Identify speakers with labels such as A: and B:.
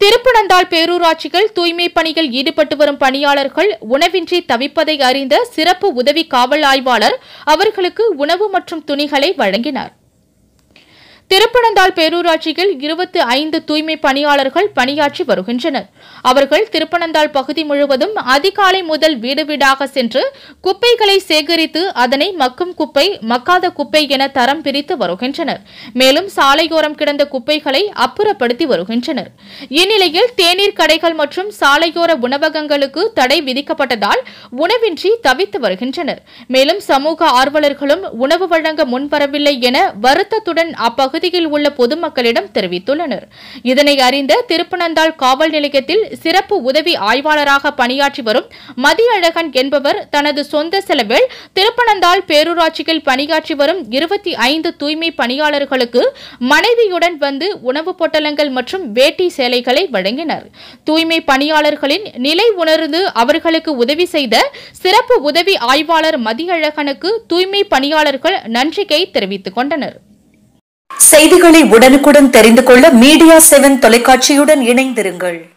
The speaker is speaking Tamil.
A: திருப்பனந்தாள் பேரூராட்சிகள் தூய்மை பணியில் ஈடுபட்டு வரும் பணியாளர்கள் உணவின்றி தவிப்பதை அறிந்த சிறப்பு உதவி காவல் ஆய்வாளர் அவர்களுக்கு உணவு மற்றும் துணிகளை வழங்கினார் திருப்பனந்தாள் பேரூராட்சியில் இருபத்தி ஐந்து தூய்மை பணியாளர்கள் பணியாற்றி வருகின்றனர் அவர்கள் திருப்பனந்தாள் பகுதி முழுவதும் அதிகாலை முதல் வீடு வீடாக சென்று குப்பைகளை சேகரித்து அதனை மக்கும் குப்பை மக்காத குப்பை என தரம் பிரித்து வருகின்றனர் மேலும் சாலையோரம் கிடந்த குப்பைகளை அப்புறப்படுத்தி வருகின்றனர் இந்நிலையில் தேநீர் கடைகள் மற்றும் சாலையோர உணவகங்களுக்கு தடை விதிக்கப்பட்டதால் உணவின்றி தவித்து வருகின்றனர் மேலும் சமூக ஆர்வலர்களும் உணவு வழங்க முன்வரவில்லை என வருத்தத்துடன் அப்பகுதியில் உள்ள பொதுமக்களிடம் தெரிவித்துள்ளனர் இதனை அறிந்த திருப்பனந்தாள் காவல் நிலையத்தில் சிறப்பு உதவி ஆய்வாளராக பணியாற்றி வரும் மதியழகன் என்பவர் தனது சொந்த செலவில் திருப்பனந்தாள் பேரூராட்சியில் பணியாற்றி வரும் இருபத்தி ஐந்து தூய்மை பணியாளர்களுக்கு மனைவியுடன் வந்து உணவுப் பொட்டலங்கள் மற்றும் வேட்டி சேலைகளை வழங்கினர் தூய்மை பணியாளர்களின் நிலை உணர்ந்து அவர்களுக்கு உதவி செய்த சிறப்பு உதவி ஆய்வாளர் மதியழகனுக்கு தூய்மை பணியாளர்கள் நன்றியை தெரிவித்துக் கொண்டனர்
B: செய்திகளை உடனுக்குடன் தெரிந்து கொள்ள மீடியா செவன் தொலைக்காட்சியுடன் இணைந்திருங்கள்